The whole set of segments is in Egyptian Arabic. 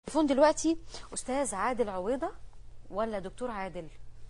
التليفون دلوقتي استاذ عادل عويضه ولا دكتور عادل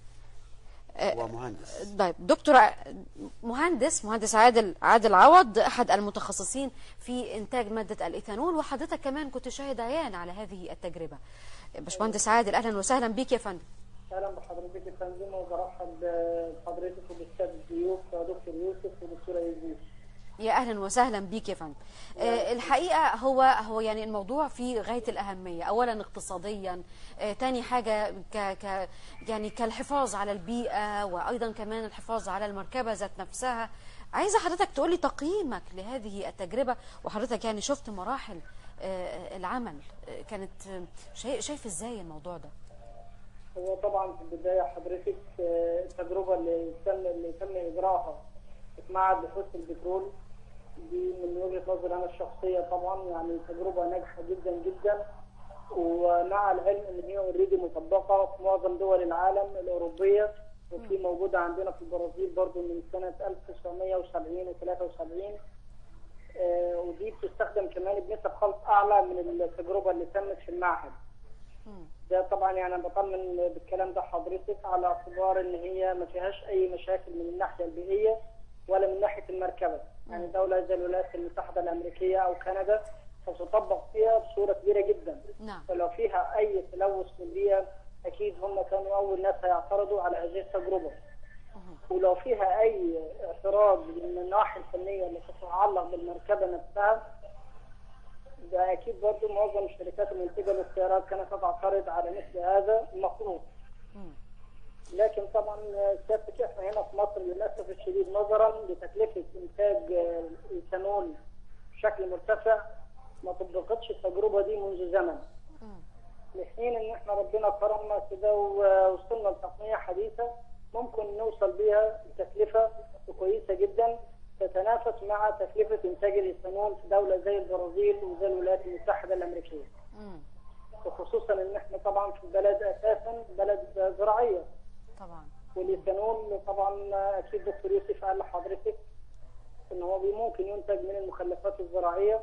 هو مهندس طيب دكتور ع- مهندس مهندس عادل عادل عوض احد المتخصصين في انتاج ماده الايثانول وحضرتك كمان كنت شاهد عيان على هذه التجربه باشمهندس عادل اهلا وسهلا بيك يا فندم اهلا بحضرتك يا فندم وبرحب بحضرتك وبالساده الضيوف دكتور يوسف ودكتوره يزيد يا اهلا وسهلا بيك يا فندم آه، الحقيقه هو هو يعني الموضوع في غايه الاهميه اولا اقتصاديا آه، تاني حاجه ك ك يعني كالحفاظ على البيئه وايضا كمان الحفاظ على المركبه ذات نفسها عايزه حضرتك تقولي تقييمك لهذه التجربه وحضرتك يعني شفت مراحل آه، العمل آه، كانت آه، شايف شايف ازاي الموضوع ده هو طبعا في البدايه حضرتك آه، التجربه اللي تم اللي تم اجراءها في معهد بحوث البترول دي من وجهه نظري انا الشخصيه طبعا يعني تجربه ناجحه جدا جدا ومع العلم ان هي اوريدي مطبقه في معظم دول العالم الاوروبيه وفي موجوده عندنا في البرازيل برضو من سنه 1970 و73 آه، ودي بتستخدم كمان بنسب خلط اعلى من التجربه اللي تمت في المعهد. ده طبعا يعني انا بطمن بالكلام ده حضرتك على اعتبار ان هي ما فيهاش اي مشاكل من الناحيه البيئيه ولا من ناحيه المركبه، يعني دوله زي الولايات المتحده الامريكيه او كندا ستطبق فيها بصوره كبيره جدا. نعم فلو فيها اي تلوث في البيئه اكيد هم كانوا اول ناس هيعترضوا على هذه التجربه. ولو فيها اي اعتراض من الناحيه الفنيه اللي تتعلق بالمركبه نفسها ده اكيد برضه معظم الشركات المنتجه للسيارات كانت تعترض على مثل هذا المفروض. لكن طبعا سيادتك احنا هنا في مصر للاسف الشديد نظرا لتكلفه انتاج آه، الايثانول بشكل مرتفع ما طبقتش التجربه دي منذ زمن. لحين ان احنا ربنا كرمنا كده ووصلنا لتقنيه حديثه ممكن نوصل بيها لتكلفه كويسه جدا تتنافس مع تكلفه انتاج الايثانول في دوله زي البرازيل وزي الولايات المتحده الامريكيه. مم. وخصوصا ان احنا طبعا في بلد اساسا بلد زراعيه طبعا والايثانول طبعا اكيد دكتور يوسف قال لحضرتك ان هو بي- ممكن ينتج من المخلفات الزراعيه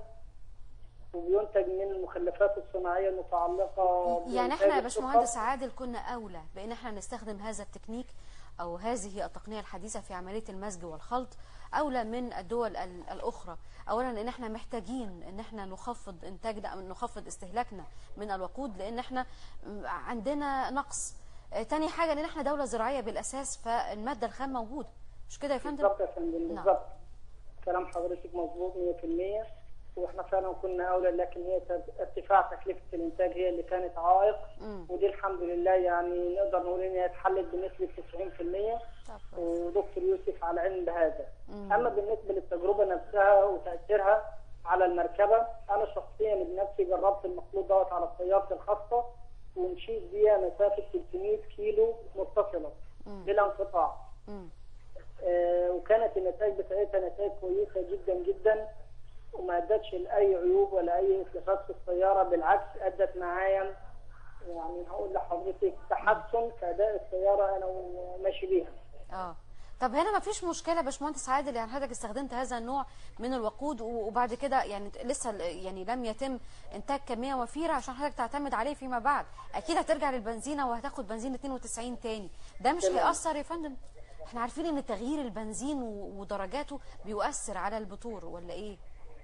وبينتج من المخلفات الصناعيه المتعلقه يعني بإنتاج احنا يا السكر. باشمهندس عادل كنا اولى بان احنا نستخدم هذا التكنيك او هذه التقنيه الحديثه في عمليه المزج والخلط اولى من الدول ال- الاخرى اولا ان احنا محتاجين ان احنا نخفض انتاجنا او نخفض استهلاكنا من الوقود لان احنا م- عندنا نقص آه، تاني حاجه ان احنا دوله زراعيه بالاساس فالماده الخام موجوده مش كده يا فندم بالظبط يا فندم نعم. بالظبط كلام حضرتك مظبوط 100% واحنا فعلا كنا اولى لكن هي تد- ارتفاع تكلفه الانتاج هي اللي كانت عائق مم. ودي الحمد لله يعني نقدر نقول ان هي اتحلت بنسبه 90% طب كويس. ودكتور يوسف على علم بهذا مم. اما بالنسبه للتجربه نفسها وتاثيرها على المركبه انا شخصيا بنفسي جربت المخلوط دوت على سيارتي الخاصه ومشيت بيها مسافه 300 كيلو متصله بلا انقطاع مم. آه، وكانت النتائج بتاعتها نتائج كويسه جدا جدا وما ادتش لاي عيوب ولا اي اتلافات في السياره بالعكس ادت معايا يعني هقول لحضرتك تحسن في اداء السياره انا وماشي بيها اه طب هنا ما فيش مشكله يا باشمهندس عادل يعني حضرتك استخدمت هذا النوع من الوقود و- وبعد كده يعني لسه ال- يعني لم يتم انتاج كميه وفيره عشان حضرتك تعتمد عليه فيما بعد اكيد هترجع للبنزينه وهتاخد بنزين 92 تاني ده مش تمام. هيأثر يا فندم احنا عارفين ان تغيير البنزين و- ودرجاته بيؤثر على البتور ولا ايه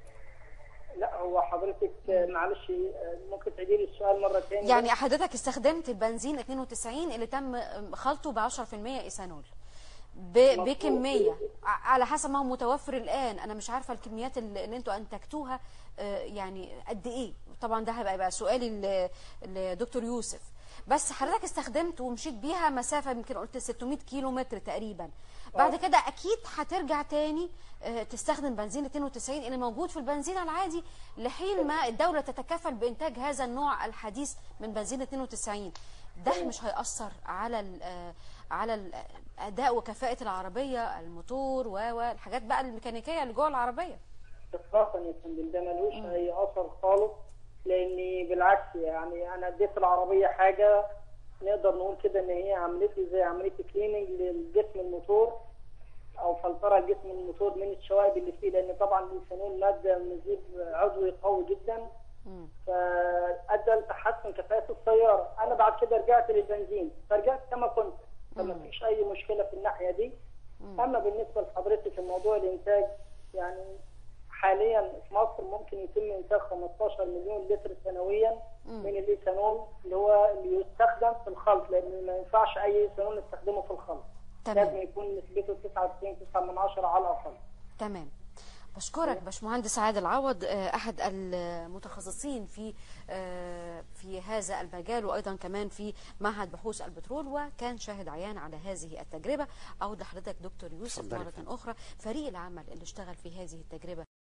لا هو حضرتك آه، معلش آه، ممكن تعيدي لي السؤال مره ثانيه يعني حضرتك استخدمت البنزين 92 اللي تم خلطه ب 10% ايثانول ب- مظبوط. بكميه ع- على حسب ما هو متوفر الان انا مش عارفه الكميات اللي اللي انتوا انتجتوها آه، يعني قد ايه طبعا ده هيبقى يبقى سؤالي ل- لدكتور يوسف بس حضرتك استخدمت ومشيت بيها مسافه يمكن قلت 600 كيلو متر تقريبا بعد كده اكيد هترجع تاني آه، تستخدم بنزين 92 اللي موجود في البنزين العادي لحين ما الدوله تتكفل بانتاج هذا النوع الحديث من بنزين 92 ده مش هيأثر على ال- آه، على ال- آه، اداء وكفاءه العربيه الموتور و- والحاجات بقى الميكانيكيه اللي جوه العربيه اطلاقا يا فندم ده ملوش اي اثر خالص لاني بالعكس يعني انا اديت العربيه حاجه نقدر نقول كده ان هي عملت لي زي عمليه كليننج للجسم الموتور او فلتره جسم الموتور من الشوائب اللي فيه لان طبعا الايثانول ماده مزيد عضوي قوي جدا فادى لتحسن كفاءه السياره انا بعد كده رجعت للبنزين فرجعت كما كنت فما فيش اي مشكله في الناحيه دي اما بالنسبه لحضرتك الموضوع الانتاج يعني حاليا في مصر ممكن يتم انتاج 15 مليون لتر سنويا من الايثانول اللي هو اللي يستخدم في الخلط لان ما ينفعش اي ايثانول نستخدمه في الخلط تمام. لازم يكون نسبته 99 من عشرة على الاقل تمام بشكرك باشمهندس عادل عوض آه، احد المتخصصين في آه، في هذا المجال وايضا كمان في معهد بحوث البترول وكان شاهد عيان على هذه التجربه اعود لحضرتك دكتور يوسف اتفضلي. مره اخرى فريق العمل اللي اشتغل في هذه التجربه